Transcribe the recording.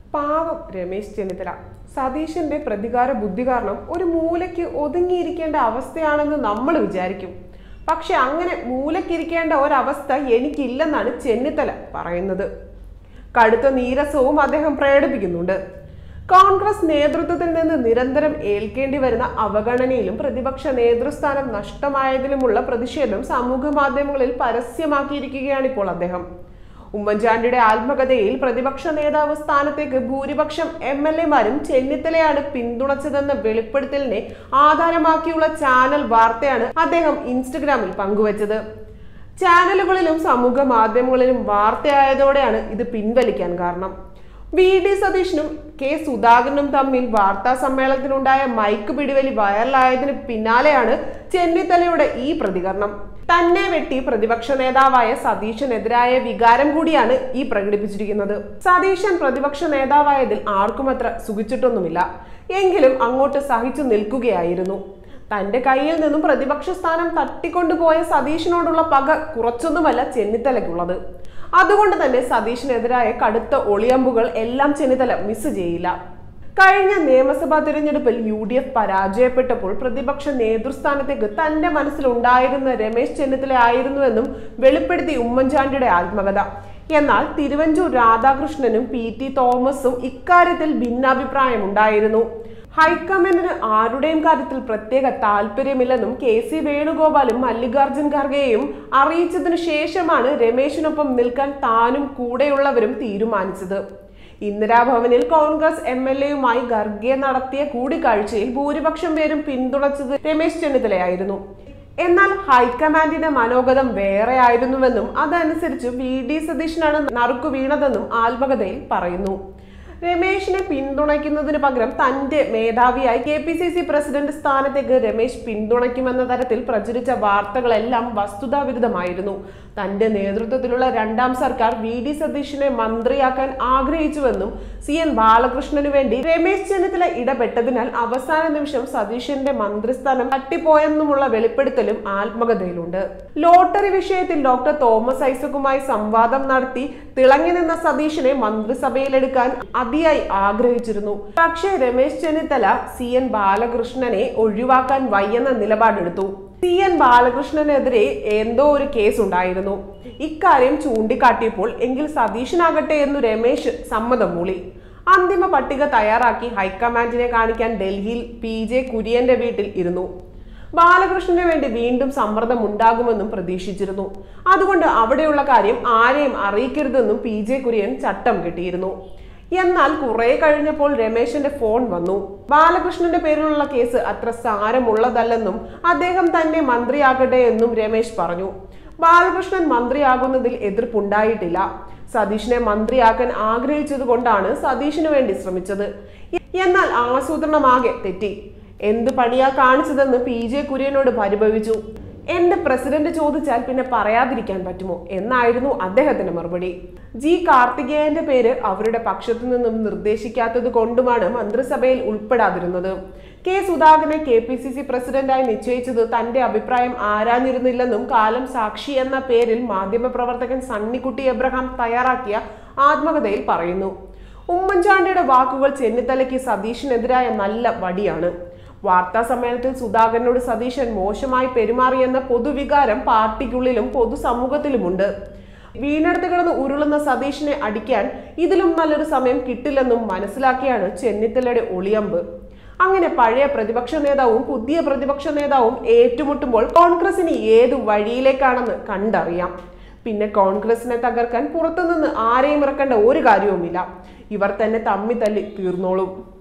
പാവം രമേശ് ചെന്നിത്തല സതീശന്റെ പ്രതികാര ബുദ്ധി കാരണം ഒരു മൂലയ്ക്ക് ഒതുങ്ങിയിരിക്കേണ്ട അവസ്ഥയാണെന്ന് നമ്മൾ വിചാരിക്കും പക്ഷെ അങ്ങനെ മൂലക്കിരിക്കേണ്ട ഒരവസ്ഥ എനിക്കില്ലെന്നാണ് ചെന്നിത്തല പറയുന്നത് കടുത്ത നീരസവും അദ്ദേഹം പ്രകടിപ്പിക്കുന്നുണ്ട് കോൺഗ്രസ് നേതൃത്വത്തിൽ നിന്ന് നിരന്തരം ഏൽക്കേണ്ടി വരുന്ന അവഗണനയിലും പ്രതിപക്ഷ നേതൃസ്ഥാനം നഷ്ടമായതിലുമുള്ള പ്രതിഷേധം സമൂഹ മാധ്യമങ്ങളിൽ പരസ്യമാക്കിയിരിക്കുകയാണ് ഇപ്പോൾ അദ്ദേഹം ഉമ്മൻചാണ്ടിയുടെ ആത്മകഥയിൽ പ്രതിപക്ഷ നേതാവ് സ്ഥാനത്തേക്ക് ഭൂരിപക്ഷം എം എൽ എമാരും ചെന്നിത്തലയാണ് പിന്തുണച്ചതെന്ന വെളിപ്പെടുത്തലിനെ ആധാരമാക്കിയുള്ള ചാനൽ വാർത്തയാണ് അദ്ദേഹം ഇൻസ്റ്റഗ്രാമിൽ പങ്കുവച്ചത് ചാനലുകളിലും സമൂഹ മാധ്യമങ്ങളിലും വാർത്തയായതോടെയാണ് ഇത് പിൻവലിക്കാൻ കാരണം വി ഡി സതീശനും കെ സുധാകരനും തമ്മിൽ വാർത്താ സമ്മേളനത്തിനുണ്ടായ മൈക്ക് പിടിവലി വൈറലായതിനു പിന്നാലെയാണ് ചെന്നിത്തലയുടെ ഈ പ്രതികരണം തന്നെ വെട്ടി പ്രതിപക്ഷ നേതാവായ സതീശനെതിരായ വികാരം കൂടിയാണ് ഈ പ്രകടിപ്പിച്ചിരിക്കുന്നത് സതീശൻ പ്രതിപക്ഷ നേതാവായതിൽ ആർക്കും അത്ര സുഖിച്ചിട്ടൊന്നുമില്ല എങ്കിലും അങ്ങോട്ട് സഹിച്ചു നിൽക്കുകയായിരുന്നു തന്റെ കയ്യിൽ നിന്നും പ്രതിപക്ഷ സ്ഥാനം തട്ടിക്കൊണ്ടുപോയ സതീശനോടുള്ള പക കുറച്ചൊന്നുമല്ല ചെന്നിത്തലയ്ക്കുള്ളത് അതുകൊണ്ട് തന്നെ സതീശനെതിരായ കടുത്ത ഒളിയമ്പുകൾ എല്ലാം ചെന്നിത്തല മിസ് ചെയ്യില്ല കഴിഞ്ഞ നിയമസഭാ തിരഞ്ഞെടുപ്പിൽ യു ഡി എഫ് പരാജയപ്പെട്ടപ്പോൾ പ്രതിപക്ഷ നേതൃസ്ഥാനത്തേക്ക് തന്റെ മനസ്സിലുണ്ടായിരുന്ന രമേശ് ചെന്നിത്തല ആയിരുന്നുവെന്നും വെളിപ്പെടുത്തി ഉമ്മൻചാണ്ടിയുടെ ആത്മകഥ എന്നാൽ തിരുവഞ്ചൂർ രാധാകൃഷ്ണനും പി ടി തോമസും ഇക്കാര്യത്തിൽ ഭിന്നാഭിപ്രായമുണ്ടായിരുന്നു ഹൈക്കമാൻഡിന് ആരുടെയും കാര്യത്തിൽ പ്രത്യേക താല്പര്യമില്ലെന്നും കെ സി വേണുഗോപാലും മല്ലികാർജുൻ ഖർഗെയും അറിയിച്ചതിനു ശേഷമാണ് രമേശിനൊപ്പം നിൽക്കാൻ താനും കൂടെയുള്ളവരും തീരുമാനിച്ചത് ഇന്ദിരാഭവനിൽ കോൺഗ്രസ് എം എൽ എയുമായി ഖർഗെ നടത്തിയ കൂടിക്കാഴ്ചയിൽ ഭൂരിപക്ഷം പേരും പിന്തുണച്ചത് രമേശ് ചെന്നിത്തലയായിരുന്നു എന്നാൽ ഹൈക്കമാൻഡിന്റെ മനോഗതം വേറെ ആയിരുന്നുവെന്നും അതനുസരിച്ച് വി ഡി സതീശനാണ് നറുക്കു വീണതെന്നും ആത്മകഥയിൽ പറയുന്നു രമേശിനെ പിന്തുണയ്ക്കുന്നതിന് പകരം തന്റെ മേധാവിയായി K P C C president സ്ഥാനത്തേക്ക് രമേശ് പിന്തുണയ്ക്കുമെന്ന തരത്തിൽ പ്രചരിച്ച വാർത്തകളെല്ലാം വസ്തുതാവിരുദ്ധമായിരുന്നു തന്റെ നേതൃത്വത്തിലുള്ള രണ്ടാം സർക്കാർ വി ഡി സതീശിനെ മന്ത്രിയാക്കാൻ ആഗ്രഹിച്ചുവെന്നും സി എൻ ബാലകൃഷ്ണന് വേണ്ടി രമേശ് ചെന്നിത്തല ഇടപെട്ടതിനാൽ അവസാന നിമിഷം സതീശന്റെ മന്ത്രിസ്ഥാനം തട്ടിപ്പോയെന്നുമുള്ള വെളിപ്പെടുത്തലും ആത്മകഥയിലുണ്ട് ലോട്ടറി വിഷയത്തിൽ ഡോക്ടർ തോമസ് ഐസക്കുമായി സംവാദം നടത്തി തിളങ്ങി നിന്ന സതീശനെ മന്ത്രിസഭയിലെടുക്കാൻ അതിയായി ആഗ്രഹിച്ചിരുന്നു പക്ഷേ രമേശ് ചെന്നിത്തല സി എൻ ബാലകൃഷ്ണനെ ഒഴിവാക്കാൻ വയ്യെന്ന നിലപാടെടുത്തു സി എൻ ബാലകൃഷ്ണനെതിരെ എന്തോ ഒരു കേസ് ഉണ്ടായിരുന്നു ഇക്കാര്യം ചൂണ്ടിക്കാട്ടിയപ്പോൾ എങ്കിൽ സതീശനാകട്ടെ എന്നു രമേശ് സമ്മതം മൂളി അന്തിമ പട്ടിക തയ്യാറാക്കി ഹൈക്കമാൻഡിനെ കാണിക്കാൻ ഡൽഹിയിൽ പി ജെ കുര്യന്റെ വീട്ടിൽ ഇരുന്നു ബാലകൃഷ്ണന് വേണ്ടി വീണ്ടും സമ്മർദ്ദം ഉണ്ടാകുമെന്നും പ്രതീക്ഷിച്ചിരുന്നു അതുകൊണ്ട് അവിടെയുള്ള കാര്യം ആരെയും അറിയിക്കരുതെന്നും പി ജെ കുര്യൻ ചട്ടം കെട്ടിയിരുന്നു എന്നാൽ കുറെ കഴിഞ്ഞപ്പോൾ രമേശന്റെ ഫോൺ വന്നു ബാലകൃഷ്ണന്റെ പേരിലുള്ള കേസ് അത്ര സാരമുള്ളതല്ലെന്നും അദ്ദേഹം തന്നെ മന്ത്രിയാകട്ടെ എന്നും രമേശ് പറഞ്ഞു ബാലകൃഷ്ണൻ മന്ത്രിയാകുന്നതിൽ എതിർപ്പുണ്ടായിട്ടില്ല സതീഷിനെ മന്ത്രിയാക്കാൻ ആഗ്രഹിച്ചത് കൊണ്ടാണ് സതീഷിന് വേണ്ടി ശ്രമിച്ചത് എന്നാൽ ആസൂത്രണമാകെ തെറ്റി എന്ത് പണിയാ കാണിച്ചതെന്ന് പി ജെ കുര്യനോട് പരിഭവിച്ചു എന്റെ പ്രസിഡന്റ് ചോദിച്ചാൽ പിന്നെ പറയാതിരിക്കാൻ പറ്റുമോ എന്നായിരുന്നു അദ്ദേഹത്തിന്റെ മറുപടി ജി കാർത്തികേയന്റെ പേര് അവരുടെ പക്ഷത്തു നിന്നും നിർദ്ദേശിക്കാത്തത് കൊണ്ടുമാണ് മന്ത്രിസഭയിൽ ഉൾപ്പെടാതിരുന്നത് കെ സുധാകരനെ കെ പി സി സി പ്രസിഡന്റായി നിശ്ചയിച്ചത് തന്റെ അഭിപ്രായം ആരാഞ്ഞിരുന്നില്ലെന്നും കാലം സാക്ഷി എന്ന പേരിൽ മാധ്യമപ്രവർത്തകൻ സണ്ണിക്കുട്ടി എബ്രഹാം തയ്യാറാക്കിയ ആത്മകഥയിൽ പറയുന്നു ഉമ്മൻചാണ്ടിയുടെ വാക്കുകൾ ചെന്നിത്തലയ്ക്ക് സതീഷിനെതിരായ നല്ല വടിയാണ് വാർത്താ സമ്മേളനത്തിൽ സുധാകരനോട് സതീശൻ മോശമായി പെരുമാറിയെന്ന പൊതുവികാരം പാർട്ടിക്കുള്ളിലും പൊതുസമൂഹത്തിലുമുണ്ട് വീണെടുത്ത് കിടന്ന് ഉരുളുന്ന സതീഷിനെ അടിക്കാൻ ഇതിലും നല്ലൊരു സമയം കിട്ടില്ലെന്നും മനസ്സിലാക്കിയാണ് ചെന്നിത്തലയുടെ ഒളിയമ്പ് അങ്ങനെ പഴയ പ്രതിപക്ഷ നേതാവും പുതിയ പ്രതിപക്ഷ നേതാവും ഏറ്റുമുട്ടുമ്പോൾ കോൺഗ്രസിന് ഏതു വഴിയിലേക്കാണെന്ന് കണ്ടറിയാം പിന്നെ കോൺഗ്രസിനെ തകർക്കാൻ പുറത്തുനിന്ന് ആരെയും ഇറക്കേണ്ട ഒരു കാര്യവുമില്ല ഇവർ തന്നെ തമ്മി തല്ലി തീർന്നോളും